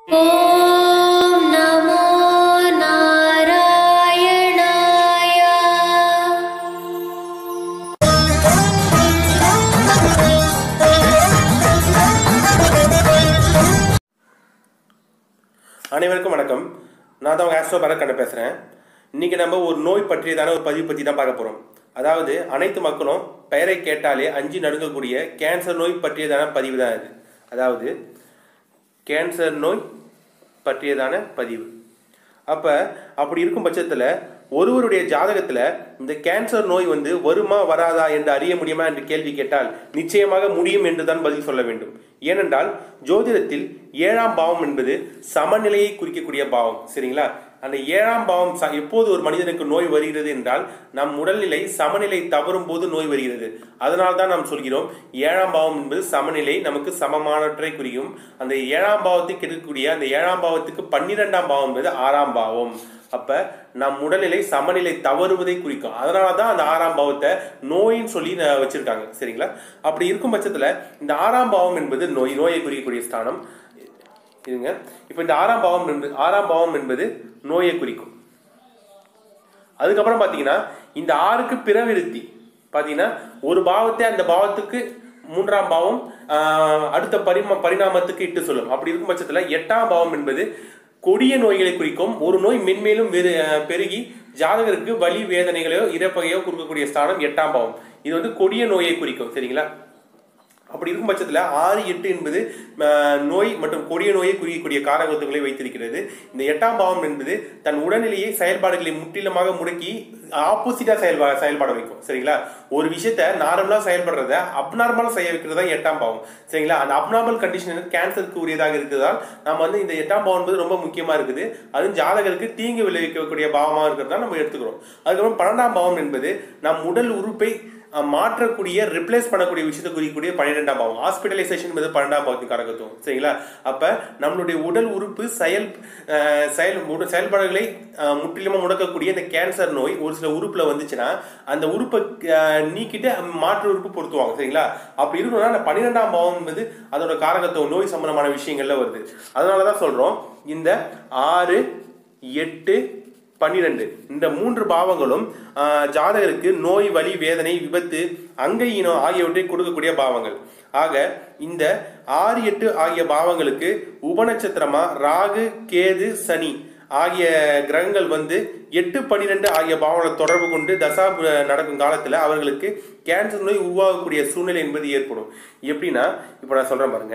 ॐ नमो नारायणाय அனைவருக்கும் வணக்கம் நான் தான் உங்கள் ஆஸ்ட்ரோ பரக்கண்ண பேசுகிறேன் இன்னைக்கு நம்ம ஒரு நோய் பற்றியதான ஒரு பதிவு பற்றி தான் பார்க்க போகிறோம் அதாவது அனைத்து மக்களும் பெயரை கேட்டாலே அஞ்சு நடுங்கக்கூடிய கேன்சர் நோய் பற்றியதான பதிவு தான் இது அதாவது கேன்சர் நோய் பற்றியதான பதிவு அப்போ அப்படி இருக்கும் பட்சத்தில் ஒருவருடைய ஜாதகத்தில் இந்த கேன்சர் நோய் வந்து வருமா வராதா என்று அறிய முடியுமா என்று கேள்வி கேட்டால் நிச்சயமாக முடியும் என்று தான் பதில் சொல்ல வேண்டும் ஏனென்றால் ஜோதிடத்தில் ஏழாம் பாவம் என்பது சமநிலையை குறிக்கக்கூடிய பாவம் சரிங்களா அந்த ஏழாம் பாவம் ச- எப்போது ஒரு மனிதனுக்கு நோய் வருகிறது என்றால் நம் உடல்நிலை சமநிலை தவறும் போது நோய் வருகிறது அதனால் தான் நாம் சொல்கிறோம் ஏழாம் பாவம் என்பது சமநிலை நமக்கு சமமானவற்றை குறிக்கும் அந்த ஏழாம் பாவத்துக்கு இருக்கக்கூடிய அந்த ஏழாம் பாவத்துக்கு பன்னிரெண்டாம் பாவம் என்பது ஆறாம் பாவம் அப்ப நம் உடல்நிலை சமநிலை தவறுவதை குறிக்கும் அதனால தான் அந்த ஆறாம் பாவத்தை நோயின்னு சொல்லி ந- வச்சிருக்காங்க சரிங்களா அப்படி இருக்கும் பட்சத்துல இந்த ஆறாம் பாவம் என்பது நோய் நோயை குறிக்கக்கூடிய ஸ்தானம் இருங்க இப்போ இந்த ஆறாம் பாவம் என்பது ஆறாம் பாவம் என்பது நோயை குறிக்கும் அதுக்கப்புறம் பார்த்தீங்கன்னா இந்த ஆறுக்கு பிறவிருத்தி பார்த்தீங்கன்னா ஒரு பாவத்தை அந்த பாவத்துக்கு மூன்றாம் பாவம் ஆஹ், அடுத்த பரிம பரிணாமத்துக்கு இட்டு சொல்லும் அப்படி இருக்கும் பட்சத்தில் எட்டாம் பாவம் என்பது கொடிய நோய்களை குறிக்கும் ஒரு நோய் மென்மேலும் வெறு- ஆஹ், பெருகி ஜாதகருக்கு வலி வேதனைகளையோ இறப்பையோ கொடுக்கக்கூடிய ஸ்தானம் எட்டாம் பாவம் இது வந்து கொடிய நோயை குறிக்கும் சரிங்களா அப்படி இருக்கும் பட்சத்தில் ஆறு எட்டு என்பது அஹ், நோய் மற்றும் கொடிய நோயை குறிக்கக்கூடிய காரகத்துகளை வைத்திருக்கிறது இந்த எட்டாம் பாவம் என்பது தன் உடல்நிலையை செயல்பாடுகளை முற்றிலுமாக முடக்கி ஆப்போசிட்டா செயல்பா செயல்பட வைக்கும் சரிங்களா ஒரு விஷயத்த நார்மலா செயல்படுறத அப்நார்மலா செய்ய வைக்கிறது தான் எட்டாம் பாவம் சரிங்களா அந்த அப்நார்மல் கண்டிஷன் கேன்சருக்கு உரியதாக இருக்கிறதால் நம்ம வந்து இந்த எட்டாம் பாவம் என்பது ரொம்ப முக்கியமா இருக்குது அதுவும் ஜாதகருக்கு தீங்கு விளைவிக்கக்கூடிய பாவமாக இருக்கிறதா நம்ம எடுத்துக்கிறோம் அதுக்கப்புறம் பன்னெண்டாம் பாவம் என்பது நம் உடல் உறுப்பை அஹ், மாற்றக்கூடிய ரிப்ளேஸ் பண்ணக்கூடிய விஷயத்தை குறிக்கக்கூடிய பன்னிரெண்டாம் பாவம் ஹாஸ்பிட்டலைசேஷன் என்பது பன்னெண்டாம் பாவத்தின் காரகத்துவம் சரிங்களா அப்ப நம்மளுடைய உடல் உறுப்பு செயல் அஹ், செயல் உட- செயல்பாடுகளை அஹ், முற்றிலுமா முடக்கக்கூடிய இந்த கேன்சர் நோய் ஒரு சில உறுப்புல வந்துச்சுன்னா அந்த உறுப்பை அஹ், நீக்கிட்டு மாற்று உறுப்பு பொருத்துவாங்க சரிங்களா அப்படி இருக்கணும்னா அந்த பன்னிரெண்டாம் பாவம் என்பது அதோட காரகத்துவம் நோய் சம்பந்தமான விஷயங்கள்ல வருது அதனாலதான் சொல்றோம் இந்த ஆறு எட்டு பன்னிரண்டு இந்த மூன்று பாவங்களும் ஆஹ், ஜாதகருக்கு நோய் வலி வேதனை விபத்து அங்கையினம் ஆகியவற்றை கொடுக்கக்கூடிய பாவங்கள் ஆக இந்த ஆறு எட்டு ஆகிய பாவங்களுக்கு உபநட்சத்திரமா ராகு கேது சனி ஆகிய கிரகங்கள் வந்து எட்டு பன்னிரெண்டு ஆகிய பாவங்களை தொடர்பு கொண்டு தசா பு- நடக்கும் காலத்துல அவர்களுக்கு கேன்சர் நோய் உருவாகக்கூடிய சூழ்நிலை என்பது ஏற்படும் எப்படின்னா இப்போ நான் சொல்றேன் பாருங்க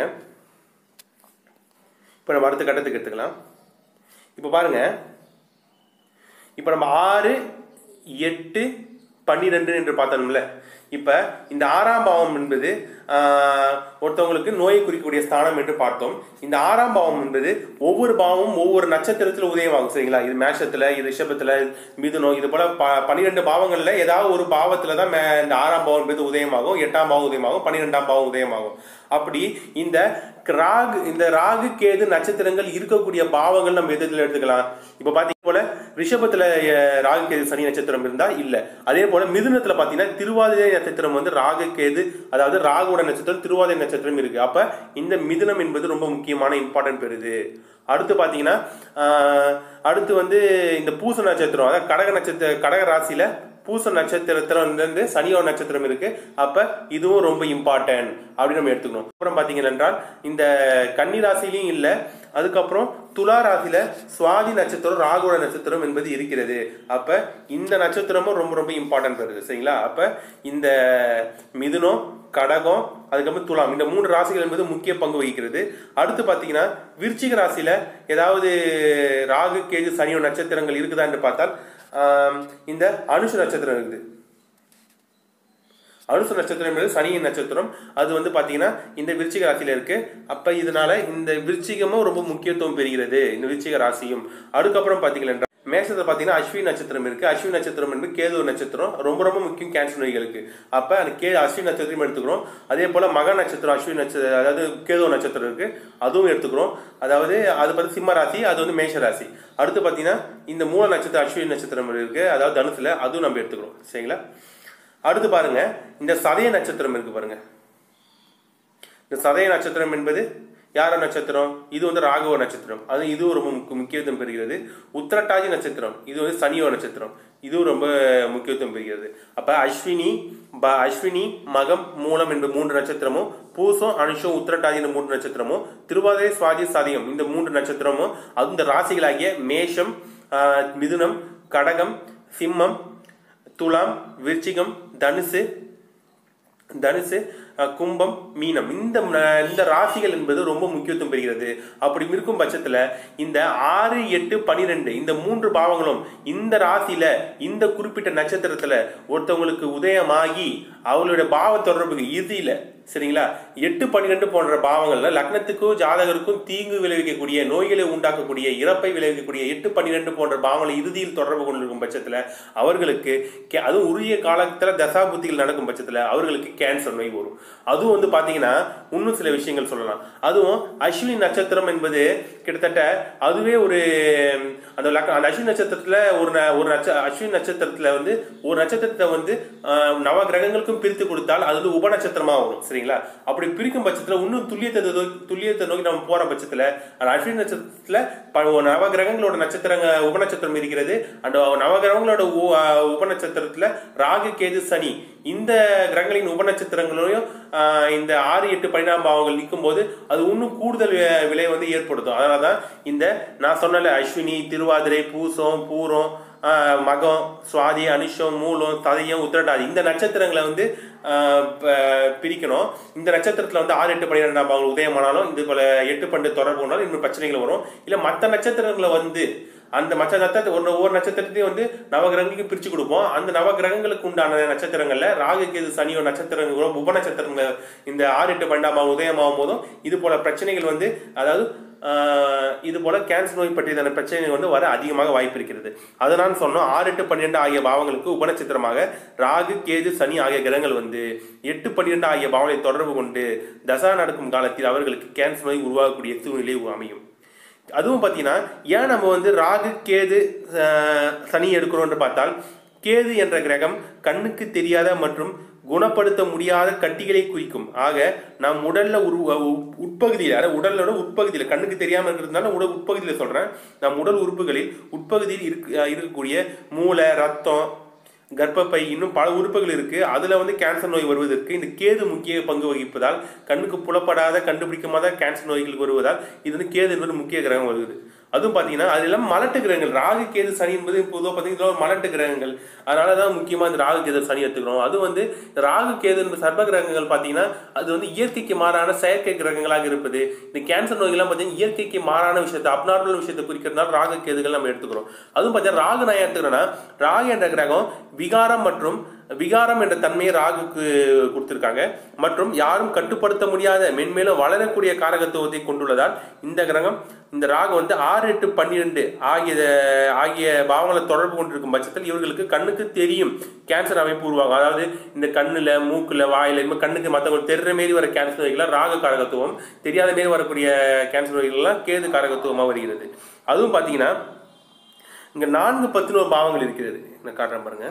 இப்போ நம்ம அடுத்த கட்டத்துக்கு எடுத்துக்கலாம் இப்போ பாருங்க இப்போ நம்ம ஆறு எட்டு பன்னிரெண்டு என்று பார்த்தோம்ல இப்போ இந்த ஆறாம் பாவம் என்பது ஆஹ், ஒருத்தவங்களுக்கு நோயை குறிக்கக்கூடிய ஸ்தானம் என்று பார்த்தோம் இந்த ஆறாம் பாவம் என்பது ஒவ்வொரு பாவமும் ஒவ்வொரு நட்சத்திரத்தில் உதயமாகும் சரிங்களா இது மேஷத்துல இது ரிஷபத்துல மிதுனம் இது போல ப பன்னிரெண்டு பாவங்கள்ல ஏதாவது ஒரு பாவத்துல தான் மே- இந்த ஆறாம் பாவம் என்பது உதயமாகும் எட்டாம் பாவம் உதயமாகும் பன்னிரெண்டாம் பாவம் உதயமாகும் அப்படி இந்த ராகு இந்த ராகு கேது நட்சத்திரங்கள் இருக்கக்கூடிய பாவங்கள் நம்ம எதிர்த்துல எடுத்துக்கலாம் இப்ப பாத்தீங்க போல ரிஷபத்துல அஹ், ராகு கேது சனி நட்சத்திரம் இருந்தா இல்ல அதே போல மிதுனத்துல பாத்தீங்கன்னா திருவாதிரை நட்சத்திரம் வந்து ராகு கேது அதாவது ராகுவோட நட்சத்திரம் திருவாதிரை நட்சத்திரம் இருக்கு அப்ப இந்த மிதுனம் என்பது ரொம்ப முக்கியமான இம்பார்ட்டன்ட் பெறுது அடுத்து பாத்தீங்கன்னா ஆஹ், அடுத்து வந்து இந்த பூச நட்சத்திரம் அதாவது கடக நட்சத்திர கடக ராசியில பூச நட்சத்திரத்துல வந்து சனியோட நட்சத்திரம் இருக்கு அப்ப இதுவும் ரொம்ப இம்பார்ட்டன்ட் அப்படின்னு நம்ம எடுத்துக்கணும் அப்புறம் பாத்தீங்கன்னா என்றால் இந்த கன்னி ராசிலையும் இல்ல அதுக்கப்புறம் துலா ராசியில சுவாதி நட்சத்திரம் ராகுவோட நட்சத்திரம் என்பது இருக்கிறது அப்ப இந்த நட்சத்திரமும் ரொம்ப ரொம்ப இம்பார்ட்டன்ட் வருது சரிங்களா அப்ப இந்த மிதுனம் கடகம் அதுக்கப்புறம் துலாம் இந்த மூணு ராசிகள் என்பது முக்கிய பங்கு வகிக்கிறது அடுத்து பாத்தீங்கன்னா விருச்சிக ராசியில ஏதாவது ராகு கேது சனியோ நட்சத்திரங்கள் இருக்குதா என்று பார்த்தால் ஆம், இந்த அனுஷ நட்சத்திரம் இருக்குது அனுச நட்சத்திரம் என்பது சனியின் நட்சத்திரம் அது வந்து பாத்தீங்கன்னா இந்த விருச்சிக ராசியில இருக்கு அப்ப இதனால இந்த விருச்சிகமும் ரொம்ப முக்கியத்துவம் பெறுகிறது இந்த விருச்சிக ராசியும் அதுக்கப்புறம் பாத்தீங்கன்னா மேஷத்தை பாத்தீங்கன்னா அஸ்வினி நட்சத்திரம் இருக்கு அஸ்வினி நட்சத்திரம் என்பது கேது நட்சத்திரம் ரொம்ப ரொம்ப முக்கியம் கேன்சர் நோய்களுக்கு அப்ப அந்த கே அஸ்வினி நட்சத்திரம் எடுத்துக்கிறோம் அதே போல மக நட்சத்திரம் அஸ்வினி நட்சத்திரம் அதாவது கேது நட்சத்திரம் இருக்கு அதுவும் எடுத்துக்கிறோம் அதாவது அது பார்த்து சிம்ம ராசி அது வந்து மேஷ ராசி அடுத்து பாத்தீங்கன்னா இந்த மூல நட்சத்திரம் அஸ்வினி நட்சத்திரம் இருக்கு அதாவது தனுசுல அதுவும் நம்ம எடுத்துக்கிறோம் சரிங்களா அடுத்து பாருங்க இந்த சதய நட்சத்திரம் இருக்கு பாருங்க இந்த சதய நட்சத்திரம் என்பது யார நட்சத்திரம் இது வந்து ராகவ நட்சத்திரம் அது இதுவும் ரொம்ப முக்கிய- முக்கியத்துவம் பெறுகிறது உத்திரட்டாதி நட்சத்திரம் இது வந்து சனியோ நட்சத்திரம் இதுவும் ரொம்ப முக்கியத்துவம் பெறுகிறது அப்ப அஸ்வினி ப அஸ்வினி மகம் மூலம் என்ற மூன்று நட்சத்திரமும் பூசம் அனுஷம் உத்திரட்டாதி என்ற மூன்று நட்சத்திரமும் திருவாதிரை சுவாதி சதயம் இந்த மூன்று நட்சத்திரமும் அது இந்த ராசிகளாகிய மேஷம் ஆஹ், மிதுனம் கடகம் சிம்மம் துலாம் விருச்சிகம் தனுசு தனுசு அஹ், கும்பம் மீனம் இந்த ம- இந்த ராசிகள் என்பது ரொம்ப முக்கியத்துவம் பெறுகிறது அப்படி இருக்கும் பட்சத்துல இந்த ஆறு எட்டு பனிரெண்டு இந்த மூன்று பாவங்களும் இந்த ராசியில இந்த குறிப்பிட்ட நட்சத்திரத்துல ஒருத்தவங்களுக்கு உதயமாகி அவங்களுடைய பாவ தொடர்புக்கு இறுதியில சரிங்களா எட்டு பன்னிரெண்டு போன்ற பாவங்கள்ல லக்னத்துக்கும் ஜாதகருக்கும் தீங்கு விளைவிக்கக்கூடிய நோய்களை உண்டாக்கக்கூடிய இறப்பை விளைவிக்கக்கூடிய எட்டு பன்னிரெண்டு போன்ற பாவங்களை இறுதியில் தொடர்பு கொண்டிருக்கும் பட்சத்துல அவர்களுக்கு கே- அதுவும் உரிய காலத்துல தசாபுத்திகள் நடக்கும் பட்சத்துல அவர்களுக்கு கேன்சர் நோய் வரும் அதுவும் வந்து பாத்தீங்கன்னா இன்னும் சில விஷயங்கள் சொல்லலாம் அதுவும் அஸ்வினி நட்சத்திரம் என்பது கிட்டத்தட்ட அதுவே ஒரு அந்த லக்க- அந்த அஸ்வினி நட்சத்திரத்துல ஒரு ந- ஒரு நட்ச அஸ்வினி நட்சத்திரத்துல வந்து ஒரு நட்சத்திரத்தை வந்து ஆஹ், நவ கிரகங்களுக்கும் பிரித்து கொடுத்தால் அது வந்து உப நட்சத்திரமா வரும் சரிங்களா அப்படி பிரிக்கும் பட்சத்துல இன்னும் துல்லியத்தை நோக்கி- துல்லியத்தை நோக்கி நம்ம போற பட்சத்துல அந்த அஸ்வினி நட்சத்திரத்துல ப- ஒரு நவ கிரகங்களோட நட்சத்திரங்க உப நட்சத்திரம் இருக்கிறது அந்த நவ கிரகங்களோட உ- ஆஹ், உப நட்சத்திரத்துல ராகு கேது சனி இந்த கிரகங்களின் உப நட்சத்திரங்களையும் ஆஹ், இந்த ஆறு எட்டு பரிணாம பாவங்கள் நிற்கும் போது அது இன்னும் கூடுதல் வி- விலை வந்து ஏற்படுத்தும் அதனாலதான் இந்த நான் சொன்னல அஸ்வினி திருவாதிரை பூசம் பூரம் ஆஹ், மகம் சுவாதி அனுஷம் மூலம் ததயம் உத்திரட்டாதி இந்த நட்சத்திரங்களை வந்து ஆஹ், ப- பிரிக்கணும் இந்த நட்சத்திரத்துல வந்து ஆறு எட்டு பன்னிரெண்டாம் பாவங்கள் உதயமானாலும் இது போல எட்டு பண்டு தொடர்பு கொண்டாலும் இன்னும் பிரச்சனைகள் வரும் இல்ல மற்ற நட்சத்திரங்களை வந்து அந்த மற்ற நட்சத்திர ஒரு ஒவ்வொரு நட்சத்திரத்தையும் வந்து நவகிரகங்களுக்கு பிரிச்சு கொடுப்போம் அந்த நவகிரகங்களுக்கு உண்டான நட்சத்திரங்கள்ல ராகு கேது சனியோ நட்சத்திரங்களும் உப நட்சத்திரங்கள் இந்த ஆறு எட்டு பன்னெண்டாம் உதயமாகும் போதும் இது போல பிரச்சனைகள் வந்து அதாவது ஆஹ், இது போல கேன்சர் நோய் பற்றியதான பிரச்சனைகள் வந்து வர அதிகமாக வாய்ப்பு இருக்கிறது அதனால் சொன்னோம் ஆறு எட்டு பன்னிரெண்டு ஆகிய பாவங்களுக்கு உபநட்சத்திரமாக ராகு கேது சனி ஆகிய கிரகங்கள் வந்து எட்டு பன்னிரெண்டு ஆகிய பாவங்களை தொடர்பு கொண்டு தசா நடக்கும் காலத்தில் அவர்களுக்கு கேன்சர் நோய் உருவாகக்கூடிய சூழ்நிலை அமையும் அதுவும் பார்த்தீங்கன்னா ஏன் நம்ம வந்து ராகு கேது அஹ், சனி எடுக்கிறோம்னு பார்த்தால் கேது என்ற கிரகம் கண்ணுக்கு தெரியாத மற்றும் குணப்படுத்த முடியாத கட்டிகளை குறிக்கும் ஆக நம் உடல்ல உரு உ- உட்பகுதியில் அதாவது உடலோட உட்பகுதியில் கண்ணுக்கு தெரியாம இருக்கிறதுனால உடல் உட்பகுதியில் சொல்றேன் நம் உடல் உறுப்புகளில் உட்பகுதியில் இருக்கு அஹ், இருக்கக்கூடிய மூளை ரத்தம் கர்ப்பப்பை இன்னும் பல உறுப்புகள் இருக்கு அதுல வந்து கேன்சர் நோய் வருவதற்கு இந்த கேது முக்கிய பங்கு வகிப்பதால் கண்ணுக்கு புலப்படாத கண்டுபிடிக்காத கேன்சர் நோய்கள் வருவதால் இது வந்து கேது என்பது முக்கிய கிரகம் வருது அதுவும் பாத்தீங்கன்னா அது எல்லாம் மலட்டு கிரகங்கள் ராகு கேது சனி என்பது பொதுவாக பார்த்தீங்கன்னா ஒரு மலட்டு கிரகங்கள் அதனாலதான் முக்கியமா இந்த ராகு கேது சனி எடுத்துக்கிறோம் அது வந்து ராகு கேது என்பது சர்ப கிரகங்கள் பாத்தீங்கன்னா அது வந்து இயற்கைக்கு மாறான செயற்கை கிரகங்களாக இருப்பது இந்த கேன்சர் நோய்கள்லாம் பார்த்தீங்கன்னா இயற்கைக்கு மாறான விஷயத்தை அப்நார்மல் விஷயத்தை குறிக்கிறதுனால ராகு கேதுகள் நம்ம எடுத்துக்கிறோம் அதுவும் பார்த்தீங்கன்னா ராகு நான் எடுத்துக்கிறேன்னா ராகு என்ற கிரகம் விகாரம் மற்றும் விகாரம் என்ற தன்மையை ராகுக்கு கொடுத்திருக்காங்க மற்றும் யாரும் கட்டுப்படுத்த முடியாத மென்மேலும் வளரக்கூடிய காரகத்துவத்தை கொண்டுள்ளதால் இந்த கிரகம் இந்த ராகு வந்து ஆறு எட்டு பன்னிரெண்டு ஆகிய ஆகிய பாவங்களை தொடர்பு கொண்டிருக்கும் பட்சத்தில் இவர்களுக்கு கண்ணுக்கு தெரியும் கேன்சர் அமைப்பு உருவாகும் அதாவது இந்த கண்ணுல மூக்குல வாயில இந்த மாதிரி கண்ணுக்கு மற்றவங்க தெரிற மாரி வர கேன்சர் நோய்கள் ராகு காரகத்துவம் தெரியாத மாரி வரக்கூடிய கேன்சர் நோய்கள்லாம் கேது காரகத்துவமாக வருகிறது அதுவும் பார்த்தீங்கன்னா இங்க நான்கு பத்துன்னு ஒரு பாவங்கள் இருக்கிறது நான் காட்டுறேன் பாருங்க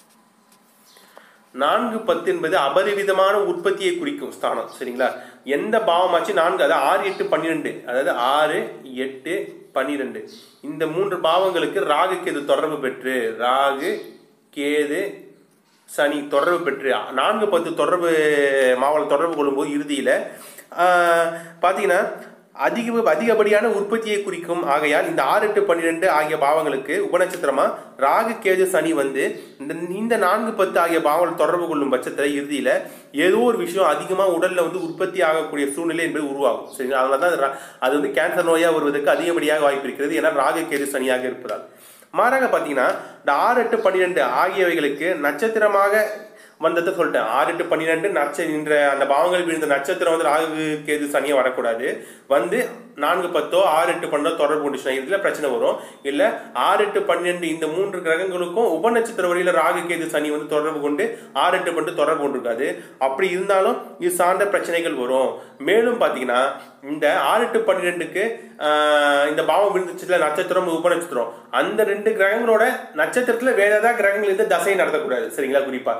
நான்கு பத்து என்பது அபரிவிதமான உற்பத்தியை குறிக்கும் ஸ்தானம் சரிங்களா எந்த பாவமாச்சு நான்கு அதாவது ஆறு எட்டு பன்னிரெண்டு அதாவது ஆறு எட்டு பன்னிரெண்டு இந்த மூன்று பாவங்களுக்கு ராகு கேது தொடர்பு பெற்று ராகு கேது சனி தொடர்பு பெற்று நான்கு பத்து தொடர்பு மாவளம் தொடர்பு கொள்ளும்போது இறுதியில் பார்த்தீங்கன்னா அதிக அதிகப்படியான உற்பத்தியை குறிக்கும் ஆகையால் இந்த ஆறு எட்டு பன்னிரெண்டு ஆகிய பாவங்களுக்கு உபநட்சத்திரமா ராகு கேது சனி வந்து இந்த இந்த நான்கு பத்து ஆகிய பாவங்கள் தொடர்பு கொள்ளும் பட்சத்தில் இறுதியில ஏதோ ஒரு விஷயம் அதிகமாக உடல்ல வந்து உற்பத்தி ஆகக்கூடிய சூழ்நிலை என்பது உருவாகும் சரிங்களா அதனால தான் அது ரா- அது வந்து கேன்சர் நோயா வருவதற்கு அதிகப்படியாக வாய்ப்பு இருக்கிறது ஏன்னா ராகு கேது சனியாக இருப்பதால் மாறாக பார்த்தீங்கன்னா இந்த ஆறு எட்டு பன்னிரெண்டு ஆகியவைகளுக்கு நட்சத்திரமாக வந்ததை சொல்லிட்டேன் ஆறு எட்டு பன்னிரெண்டு நட்ச என்ற அந்த பாவங்கள் விழுந்த நட்சத்திரம் வந்து ராகு கேது சனியா வரக்கூடாது வந்து நான்கு பத்தோ ஆறு எட்டு பன்னெண்டோ தொடர்பு கொண்டுச்சுன்னா இதுல பிரச்சனை வரும் இல்ல ஆறு எட்டு பன்னிரெண்டு இந்த மூன்று கிரகங்களுக்கும் உப நட்சத்திர வழியில ராகு கேது சனி வந்து தொடர்பு கொண்டு ஆறு எட்டு பன்னெண்டு தொடர்பு கொண்டிருக்காது அப்படி இருந்தாலும் இது சார்ந்த பிரச்சனைகள் வரும் மேலும் பாத்தீங்கன்னா இந்த ஆறு எட்டு பன்னிரெண்டுக்கு ஆஹ், இந்த பாவம் விழுந்துச்சுல நட்சத்திரம் உப நட்சத்திரம் அந்த ரெண்டு கிரகங்களோட நட்சத்திரத்துல வேற ஏதாவது கிரகங்கள் இருந்து தசை நடத்தக்கூடாது சரிங்களா குறிப்பா அப்படி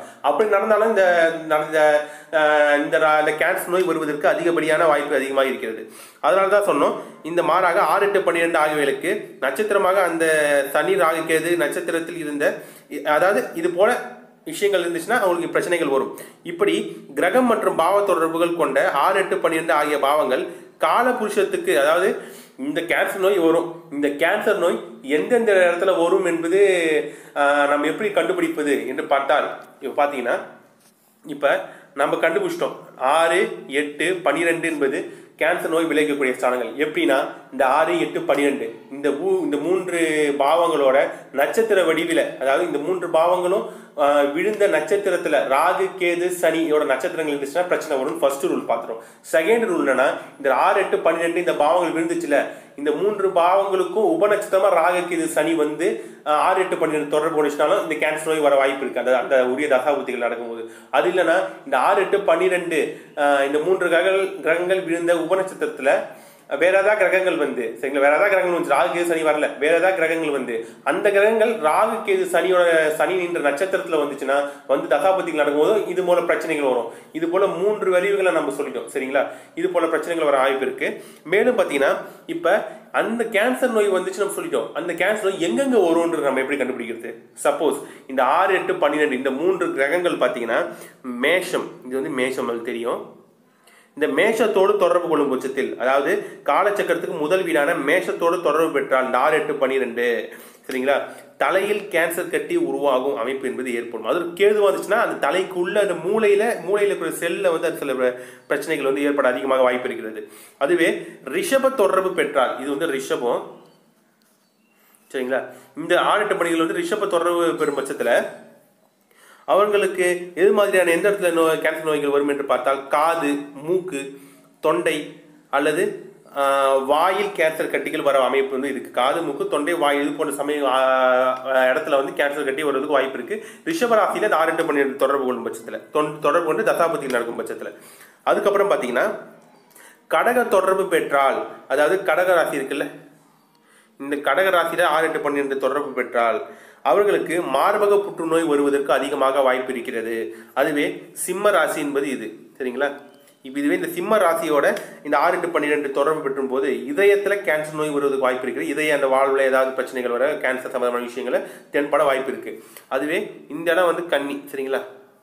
அப்படி நடந்தாலும் இந்த நடந்த அஹ், இந்த ரா- இந்த கேன்சர் நோய் வருவதற்கு அதிகப்படியான வாய்ப்பு அதிகமாக இருக்கிறது அதனால தான் சொன்னோம் இந்த மாறாக ஆறு எட்டு பன்னிரெண்டு ஆகியவைகளுக்கு நட்சத்திரமாக அந்த சனி ராகு கேது நட்சத்திரத்தில் இருந்த இ- அதாவது இது போல விஷயங்கள் இருந்துச்சுன்னா அவங்களுக்கு பிரச்சனைகள் வரும் இப்படி கிரகம் மற்றும் பாவ தொடர்புகள் கொண்ட ஆறு எட்டு பன்னிரெண்டு ஆகிய பாவங்கள் கால புருஷத்துக்கு அதாவது இந்த கேன்சர் நோய் வரும் இந்த கேன்சர் நோய் எந்தெந்த இடத்துல வரும் என்பது ஆஹ், நம்ம எப்படி கண்டுபிடிப்பது என்று பார்த்தால் இப்போ பார்த்தீங்கன்னா இப்போ நம்ம கண்டுபிடிச்சிட்டோம் ஆறு எட்டு பனிரெண்டு என்பது கேன்சர் நோய் விளைவிக்கக்கூடிய ஸ்தானங்கள் எப்படின்னா இந்த ஆறு எட்டு பனிரெண்டு இந்த ஊ இந்த மூன்று பாவங்களோட நட்சத்திர வடிவில அதாவது இந்த மூன்று பாவங்களும் ஆஹ், விழுந்த நட்சத்திரத்துல ராகு கேது சனியோட நட்சத்திரங்கள் இருந்துச்சுன்னா பிரச்சனை வரும் ஃபர்ஸ்ட் ரூல் பார்த்துரும் செகண்ட் ரூல் என்னன்னா இந்த ஆறு எட்டு பன்னிரெண்டு இந்த பாவங்கள் விழுந்துச்சுல இந்த மூன்று பாவங்களுக்கும் உபநட்சத்திரமா ராகு கேது சனி வந்து ஆஹ், ஆறு எட்டு பன்னிரெண்டு தொடர்பு கொண்டுச்சுனாலும் இந்த கேன்சர் நோய் வர வாய்ப்பு இருக்கு அந்த அந்த உரிய தசாபுத்திகள் நடக்கும்போது அது இல்லைன்னா இந்த ஆறு எட்டு பன்னிரெண்டு ஆஹ், இந்த மூன்று கிரகங்கள் கிரகங்கள் விழுந்த உபநட்சத்திரத்துல வேற ஏதாவது கிரகங்கள் வந்து சரிங்களா வேற ஏதாவது கிரகங்கள் வந்து ராகு கேது சனி வரல வேற ஏதாவது கிரகங்கள் வந்து அந்த கிரகங்கள் ராகு கேது சனியோட சனி நின்ற நட்சத்திரத்துல வந்துச்சுன்னா வந்து தசாபதிகள் நடக்கும்போது இது போல பிரச்சனைகள் வரும் இது போல மூன்று வரிவுகளை நம்ம சொல்லிட்டோம் சரிங்களா இது போல பிரச்சனைகள் வர வாய்ப்பு இருக்கு மேலும் பாத்தீங்கன்னா இப்ப அந்த கேன்சர் நோய் வந்துச்சு நம்ம சொல்லிட்டோம் அந்த கேன்சர் நோய் எங்கெங்க வரும்ன்றது நம்ம எப்படி கண்டுபிடிக்கிறது சப்போஸ் இந்த ஆறு எட்டு பன்னிரெண்டு இந்த மூன்று கிரகங்கள் பாத்தீங்கன்னா மேஷம் இது வந்து மேஷம் அது தெரியும் இந்த மேஷத்தோடு தொடர்பு கொள்ளும் பட்சத்தில் அதாவது காலச்சக்கரத்துக்கு முதல் வீடான மேஷத்தோடு தொடர்பு பெற்றால் இந்த ஆறு எட்டு பன்னிரெண்டு சரிங்களா தலையில் கேன்சர் கட்டி உருவாகும் அமைப்பு என்பது ஏற்படும் அது கேது வந்துச்சுன்னா அந்த தலைக்குள்ள அந்த மூளையில மூளையில இருக்கிற செல்ல வந்து அது சில பிர- பிரச்சனைகள் வந்து ஏற்பட அதிகமாக வாய்ப்பு இருக்கிறது அதுவே ரிஷப தொடர்பு பெற்றால் இது வந்து ரிஷபம் சரிங்களா இந்த ஆறு எட்டு பணிகள் வந்து ரிஷப தொடர்பு பெறும் பட்சத்துல அவர்களுக்கு எது மாதிரியான எந்த இடத்துல நோய் கேன்சர் நோய்கள் வரும் என்று பார்த்தால் காது மூக்கு தொண்டை அல்லது ஆஹ், வாயில் கேன்சர் கட்டிகள் வர அமைப்பு வந்து இருக்கு காது மூக்கு தொண்டை வாய் இது போன்ற சமய ஆஹ், இடத்துல வந்து கேன்சர் கட்டி வருவதற்கு வாய்ப்பு இருக்கு ரிஷபராசியில இந்த ஆறு எட்டு பன்னிரெண்டு தொடர்பு கொள்ளும் பட்சத்துல தொன்- தொடர்பு கொண்டு தசாபதியில் நடக்கும் பட்சத்துல அதுக்கப்புறம் பாத்தீங்கன்னா கடக தொடர்பு பெற்றால் அதாவது கடக ராசி இருக்குல்ல இந்த கடக ராசியில ஆறு எட்டு பன்னிரெண்டு தொடர்பு பெற்றால் அவர்களுக்கு மார்பக புற்றுநோய் வருவதற்கு அதிகமாக வாய்ப்பு இருக்கிறது அதுவே சிம்ம ராசி என்பது இது சரிங்களா இப்போ இதுவே இந்த சிம்ம ராசியோட இந்த ஆறு எட்டு பன்னிரெண்டு தொடர்பு பெற்றும் போது இதயத்துல கேன்சர் நோய் வருவதற்கு வாய்ப்பு இருக்கிறது இதய அந்த வாழ்வுல ஏதாவது பிரச்சனைகள் வர கேன்சர் சம்பந்தமான விஷயங்களை தென்பட வாய்ப்பு இருக்கு அதுவே இந்த இடம் வந்து கன்னி சரிங்களா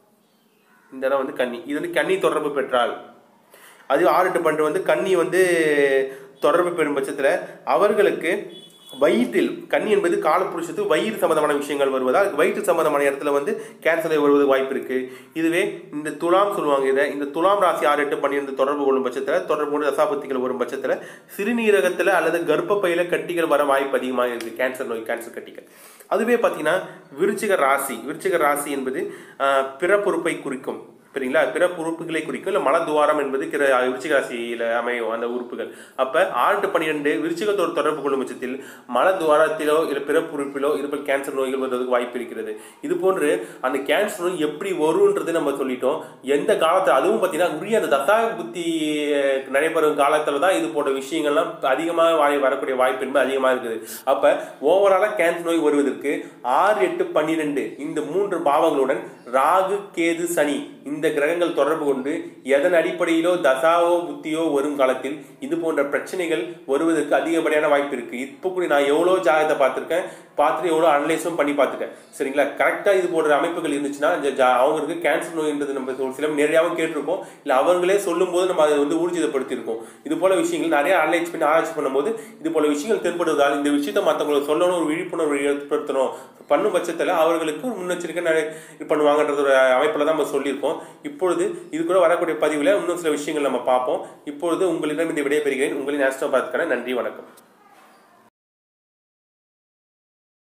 இந்த இடம் வந்து கன்னி இது வந்து கன்னி தொடர்பு பெற்றால் அது ஆறு எட்டு பன்னெண்டு வந்து கன்னி வந்து தொடர்பு பெறும் பட்சத்தில் அவர்களுக்கு வயிற்றில் கன்னி என்பது காலப்புருஷத்துக்கு வயிறு சம்பந்தமான விஷயங்கள் வருவதால் வயிற்று சம்பந்தமான இடத்துல வந்து கேன்சர் வருவதற்கு வாய்ப்பு இருக்கு இதுவே இந்த துலாம் சொல்லுவாங்க இதை இந்த துலாம் ராசி ஆறு எட்டு பன்னிரெண்டு தொடர்பு கொள்ளும் பட்சத்தில் தொடர்பு கொண்டு தசாபத்திகள் வரும் பட்சத்தில் சிறுநீரகத்தில் அல்லது கர்ப்பப்பையில கட்டிகள் வர வாய்ப்பு அதிகமாக இருக்கு கேன்சர் நோய் கேன்சர் கட்டிகள் அதுவே பார்த்தீங்கன்னா விருச்சிக ராசி விருச்சிக ராசி என்பது ஆஹ், பிறப்புறுப்பை குறிக்கும் சரிங்களா பிற உறுப்புகளை குறிக்கும் இல்லை மலத்துவாரம் என்பது கிர விருச்சிக ராசியில அமையும் அந்த உறுப்புகள் அப்ப ஆறு பன்னிரெண்டு விருச்சிகத்தோடு தொடர்பு கொள்ளும் பட்சத்தில் மலத்துவாரத்திலோ இல்லை பிறப்புறுப்பிலோ இருப்ப கேன்சர் நோய்கள் வருவதற்கு வாய்ப்பு இருக்கிறது இது போன்று அந்த கேன்சர் நோய் எப்படி வரும்ன்றது நம்ம சொல்லிட்டோம் எந்த காலத்துல அதுவும் பார்த்தீங்கன்னா உரிய அந்த தசா புத்தி அஹ், நடைபெறும் காலத்துல தான் இது போன்ற விஷயங்கள்லாம் அதிகமாக வாய் வரக்கூடிய வாய்ப்பு என்பது அதிகமாக இருக்குது அப்ப ஓவராலா கேன்சர் நோய் வருவதற்கு ஆறு எட்டு பன்னிரெண்டு இந்த மூன்று பாவங்களுடன் ராகு கேது சனி இந்த கிரகங்கள் தொடர்பு கொண்டு எதன் அடிப்படையிலோ தசாவோ புத்தியோ வரும் காலத்தில் இது போன்ற பிரச்சனைகள் வருவதற்கு அதிகப்படியான வாய்ப்பு இருக்கு இப்போ கூட நான் எவ்வளோ ஜாதகத்தை பார்த்துருக்கேன் பார்த்துட்டு எவ்வளோ அனலைஸும் பண்ணி பார்த்துட்டேன் சரிங்களா கரெக்டாக இது போன்ற அமைப்புகள் இருந்துச்சுன்னா இந்த ஜா- அவங்களுக்கு கேன்சர் நோய்ன்றது நம்ம ஒரு சில நேரடியாகவும் கேட்டிருக்கோம் இல்லை அவங்களே சொல்லும்போது நம்ம அதை வந்து ஊர்ஜிதப்படுத்தியிருக்கோம் இது போல விஷயங்கள் நிறைய அனலைஸ் பண்ணி ஆராய்ச்சி பண்ணும்போது இது போல விஷயங்கள் தென்படுவதால் இந்த விஷயத்தை மற்றவங்களுக்கு சொல்லணும் ஒரு விழிப்புணர்வு ஏற்படுத்தணும் பண்ணும் பட்சத்தில் அவர்களுக்கு ஒரு முன்னெச்சரிக்கை நிறைய இது பண்ணுவாங்கன்றது ஒரு அமைப்பில் தான் நம்ம சொல்லியிருக்கோம் இப்பொழுது இது கூட வரக்கூடிய பதிவில் இன்னும் சில விஷயங்கள் நம்ம பார்ப்போம் இப்பொழுது உங்களிடம் இந்த விடைபெறுகிறேன் உங்களின் ஆஸ்ட்ரோ பார்த்துக்கான நன்றி வணக்கம்